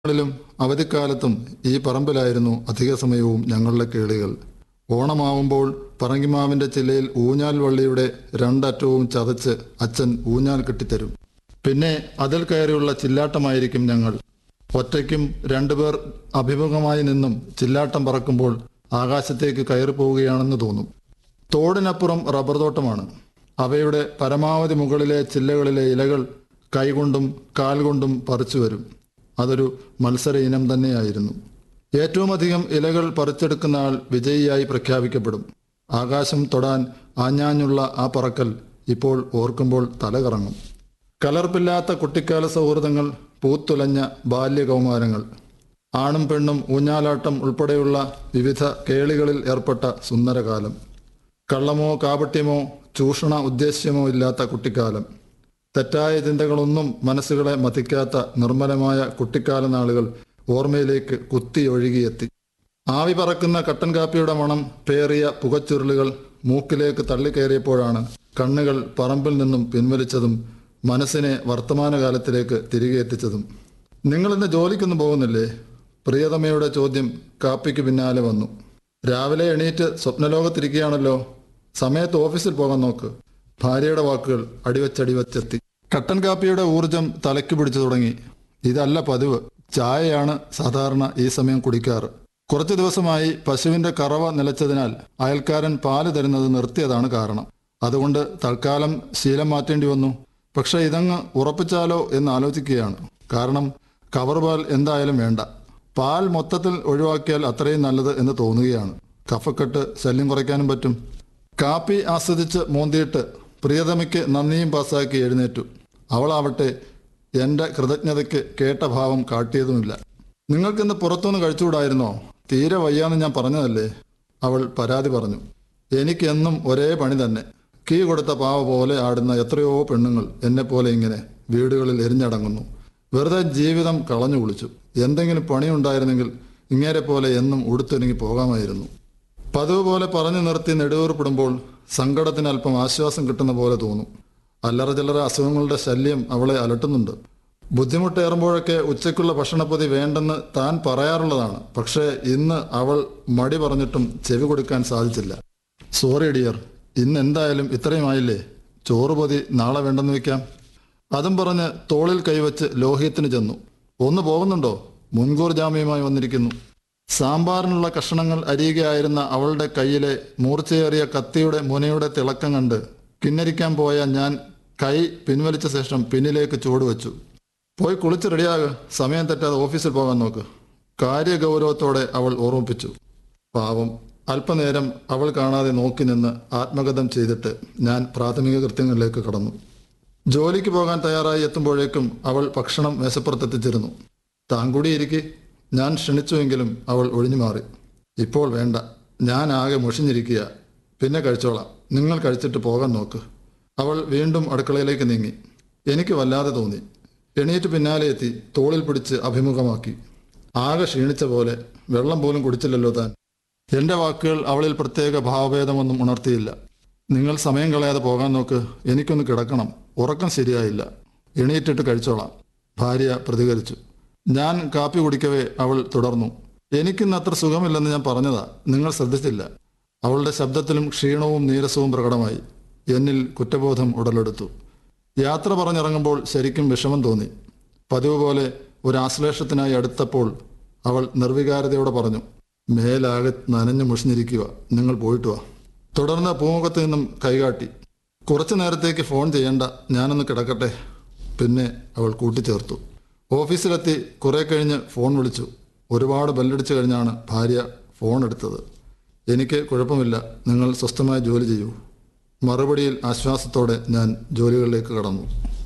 ങ്ങളിലും അവധിക്കാലത്തും ഈ പറമ്പിലായിരുന്നു അധിക സമയവും ഞങ്ങളുടെ കേളികൾ ഓണമാവുമ്പോൾ പറങ്കിമാവിന്റെ ചില്ലയിൽ ഊഞ്ഞാൽ വള്ളിയുടെ രണ്ടറ്റവും ചതച്ച് അച്ഛൻ ഊഞ്ഞാൽ കെട്ടിത്തരും പിന്നെ അതിൽ കയറിയുള്ള ചില്ലാട്ടമായിരിക്കും ഞങ്ങൾ ഒറ്റയ്ക്കും രണ്ടുപേർ അഭിമുഖമായി നിന്നും ചില്ലാട്ടം പറക്കുമ്പോൾ ആകാശത്തേക്ക് കയറി പോവുകയാണെന്ന് തോന്നും തോടിനപ്പുറം റബ്ബർ തോട്ടമാണ് അവയുടെ പരമാവധി മുകളിലെ ചില്ലകളിലെ ഇലകൾ കൈകൊണ്ടും കാൽകൊണ്ടും പറിച്ചു വരും അതൊരു മത്സര ഇനം തന്നെയായിരുന്നു ഏറ്റവും അധികം ഇലകൾ പറിച്ചെടുക്കുന്ന ആൾ വിജയിയായി പ്രഖ്യാപിക്കപ്പെടും ആകാശം തൊടാൻ ആഞ്ഞാഞ്ഞുള്ള ആ പറക്കൽ ഇപ്പോൾ ഓർക്കുമ്പോൾ തലകറങ്ങും കലർപ്പില്ലാത്ത കുട്ടിക്കാല സൗഹൃദങ്ങൾ പൂത്തുലഞ്ഞ ബാല്യകൗമാരങ്ങൾ ആണും പെണ്ണും ഊഞ്ഞാലാട്ടം ഉൾപ്പെടെയുള്ള വിവിധ കേളികളിൽ ഏർപ്പെട്ട സുന്ദരകാലം കള്ളമോ കാപട്യമോ ചൂഷണ ഉദ്ദേശ്യമോ ഇല്ലാത്ത കുട്ടിക്കാലം തെറ്റായ ചിന്തകളൊന്നും മനസ്സുകളെ മതിക്കാത്ത നിർമ്മലമായ കുട്ടിക്കാല നാളുകൾ ഓർമ്മയിലേക്ക് കുത്തി ഒഴുകിയെത്തി ആവി പറക്കുന്ന കട്ടൻ കാപ്പിയുടെ മണം പേറിയ പുകച്ചുരുളുകൾ മൂക്കിലേക്ക് തള്ളിക്കയറിയപ്പോഴാണ് കണ്ണുകൾ പറമ്പിൽ നിന്നും പിൻവലിച്ചതും മനസ്സിനെ വർത്തമാനകാലത്തിലേക്ക് തിരികെ എത്തിച്ചതും നിങ്ങൾ ഇന്ന് ജോലിക്കൊന്നും പോകുന്നില്ലേ പ്രിയതമയുടെ ചോദ്യം കാപ്പിക്ക് പിന്നാലെ വന്നു രാവിലെ എണീറ്റ് സ്വപ്നലോകത്തിരിക്കുകയാണല്ലോ സമയത്ത് ഓഫീസിൽ പോകാൻ നോക്ക് ഭാര്യയുടെ വാക്കുകൾ അടിവച്ചടിവച്ചെത്തി കട്ടൻ കാപ്പിയുടെ ഊർജം തലയ്ക്ക് പിടിച്ചു തുടങ്ങി ഇതല്ല പതിവ് ചായയാണ് സാധാരണ ഈ സമയം കുടിക്കാറ് കുറച്ചു ദിവസമായി പശുവിന്റെ കറവ നിലച്ചതിനാൽ അയൽക്കാരൻ പാല് തരുന്നത് നിർത്തിയതാണ് കാരണം അതുകൊണ്ട് തൽക്കാലം ശീലം മാറ്റേണ്ടി വന്നു പക്ഷെ ഇതങ്ങ് ഉറപ്പിച്ചാലോ എന്ന് ആലോചിക്കുകയാണ് കാരണം കവർ പാൽ എന്തായാലും വേണ്ട പാൽ മൊത്തത്തിൽ ഒഴിവാക്കിയാൽ അത്രയും നല്ലത് എന്ന് തോന്നുകയാണ് കഫക്കെട്ട് ശല്യം കുറയ്ക്കാനും പറ്റും കാപ്പി ആസ്വദിച്ച് മോന്തിയിട്ട് പ്രിയതമയ്ക്ക് നന്ദിയും പാസ്സാക്കി എഴുന്നേറ്റു അവളാവട്ടെ എന്റെ കൃതജ്ഞതയ്ക്ക് കേട്ട ഭാവം കാട്ടിയതുമില്ല നിങ്ങൾക്കിന്ന് പുറത്തുനിന്ന് കഴിച്ചുകൂടായിരുന്നോ തീരെ വയ്യാന്ന് ഞാൻ പറഞ്ഞതല്ലേ അവൾ പരാതി പറഞ്ഞു എനിക്കെന്നും ഒരേ പണി തന്നെ കീ കൊടുത്ത പാവ പോലെ ആടുന്ന എത്രയോ പെണ്ണുങ്ങൾ എന്നെപ്പോലെ ഇങ്ങനെ വീടുകളിൽ എരിഞ്ഞടങ്ങുന്നു വെറുതെ ജീവിതം കളഞ്ഞു കുളിച്ചു എന്തെങ്കിലും പണിയുണ്ടായിരുന്നെങ്കിൽ ഇങ്ങേരെ പോലെ എന്നും ഉടുത്തൊരുങ്ങി പോകാമായിരുന്നു പതിവ് പോലെ പറഞ്ഞു നിർത്തി നെടുവേർപ്പെടുമ്പോൾ സങ്കടത്തിന് അല്പം ആശ്വാസം കിട്ടുന്ന പോലെ തോന്നും അല്ലറ ചില്ലറ അസുഖങ്ങളുടെ ശല്യം അവളെ അലട്ടുന്നുണ്ട് ബുദ്ധിമുട്ടേറുമ്പോഴൊക്കെ ഉച്ചയ്ക്കുള്ള ഭക്ഷണപ്പൊതി വേണ്ടെന്ന് താൻ പറയാറുള്ളതാണ് പക്ഷേ ഇന്ന് അവൾ മടി പറഞ്ഞിട്ടും ചെവി കൊടുക്കാൻ സാധിച്ചില്ല സോറി ഡിയർ ഇന്ന് എന്തായാലും ഇത്രയുമായില്ലേ ചോറ് പൊതി നാളെ വേണ്ടെന്ന് വെക്കാം അതും പറഞ്ഞ് തോളിൽ കൈവച്ച് ലോഹ്യത്തിന് ചെന്നു ഒന്ന് പോകുന്നുണ്ടോ മുൻകൂർ ജാമ്യമായി വന്നിരിക്കുന്നു സാമ്പാറിനുള്ള കഷണങ്ങൾ അരിയുകയായിരുന്ന അവളുടെ കയ്യിലെ മൂർച്ചയേറിയ കത്തിയുടെ മുനയുടെ തിളക്കം കണ്ട് കിന്നരിക്കാൻ പോയ ഞാൻ കൈ പിൻവലിച്ച ശേഷം പിന്നിലേക്ക് ചുവടുവെച്ചു പോയി കുളിച്ച് റെഡിയാകുക സമയം തെറ്റാതെ ഓഫീസിൽ പോകാൻ നോക്ക് കാര്യഗൗരവത്തോടെ അവൾ ഓർമ്മിപ്പിച്ചു പാവം അല്പനേരം അവൾ കാണാതെ നോക്കി നിന്ന് ആത്മഗതം ചെയ്തിട്ട് ഞാൻ പ്രാഥമിക കൃത്യങ്ങളിലേക്ക് കടന്നു ജോലിക്ക് പോകാൻ തയ്യാറായി എത്തുമ്പോഴേക്കും അവൾ ഭക്ഷണം മേശപ്പുറത്തെത്തിച്ചിരുന്നു താൻ കൂടി ഇരിക്കെ ഞാൻ ക്ഷണിച്ചുവെങ്കിലും അവൾ ഒഴിഞ്ഞു മാറി ഇപ്പോൾ വേണ്ട ഞാൻ ആകെ മുഷിഞ്ഞിരിക്കുക പിന്നെ കഴിച്ചോളാം നിങ്ങൾ കഴിച്ചിട്ട് പോകാൻ നോക്ക് അവൾ വീണ്ടും അടുക്കളയിലേക്ക് നീങ്ങി എനിക്ക് വല്ലാതെ തോന്നി എണീറ്റ് പിന്നാലെ എത്തി തോളിൽ പിടിച്ച് അഭിമുഖമാക്കി ആകെ ക്ഷീണിച്ച പോലെ വെള്ളം പോലും കുടിച്ചില്ലല്ലോ താൻ എന്റെ വാക്കുകൾ അവളിൽ പ്രത്യേക ഭാവഭേദമൊന്നും ഉണർത്തിയില്ല നിങ്ങൾ സമയം കളയാതെ പോകാൻ നോക്ക് എനിക്കൊന്ന് കിടക്കണം ഉറക്കം ശരിയായില്ല എണീറ്റിട്ട് കഴിച്ചോളാം ഭാര്യ പ്രതികരിച്ചു ഞാൻ കാപ്പി കുടിക്കവേ അവൾ തുടർന്നു എനിക്കിന്ന് അത്ര സുഖമില്ലെന്ന് ഞാൻ പറഞ്ഞതാ നിങ്ങൾ ശ്രദ്ധിച്ചില്ല അവളുടെ ശബ്ദത്തിലും ക്ഷീണവും നീരസവും പ്രകടമായി എന്നിൽ കുറ്റബോധം ഉടലെടുത്തു യാത്ര പറഞ്ഞിറങ്ങുമ്പോൾ ശരിക്കും വിഷമം തോന്നി പതിവ് പോലെ ഒരു ആശ്ലേഷത്തിനായി അടുത്തപ്പോൾ അവൾ നിർവികാരതയോടെ പറഞ്ഞു മേലാകെ നനഞ്ഞു മുഷിഞ്ഞിരിക്കുക നിങ്ങൾ പോയിട്ട് വാ തുടർന്ന് പൂമുഖത്ത് നിന്നും കൈകാട്ടി കുറച്ചു നേരത്തേക്ക് ഫോൺ ചെയ്യണ്ട ഞാനൊന്ന് കിടക്കട്ടെ പിന്നെ അവൾ കൂട്ടിച്ചേർത്തു ഓഫീസിലെത്തി കുറെ കഴിഞ്ഞ് ഫോൺ വിളിച്ചു ഒരുപാട് ബെല്ലടിച്ചു കഴിഞ്ഞാണ് ഭാര്യ ഫോൺ എടുത്തത് എനിക്ക് കുഴപ്പമില്ല നിങ്ങൾ സ്വസ്ഥമായി ജോലി ചെയ്യൂ മറുപടിയിൽ ആശ്വാസത്തോടെ ഞാൻ ജോലികളിലേക്ക് കടന്നു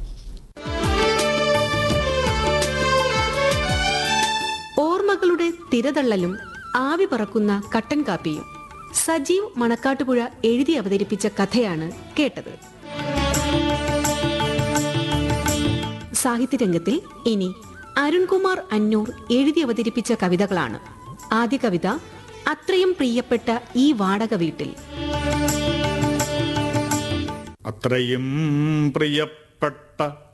ഓർമ്മകളുടെ തിരതള്ളലും ആവി പറക്കുന്ന കട്ടൻ കാപ്പിയും സജീവ് മണക്കാട്ടുപുഴ എഴുതി അവതരിപ്പിച്ച കഥയാണ് കേട്ടത് സാഹിത്യരംഗത്തിൽ ഇനി അരുൺകുമാർ അന്നൂർ എഴുതി അവതരിപ്പിച്ച കവിതകളാണ് ആദ്യ കവിത അത്രയും പ്രിയപ്പെട്ട ഈ വാടക വീട്ടിൽ അത്രയും പ്രിയപ്പെട്ട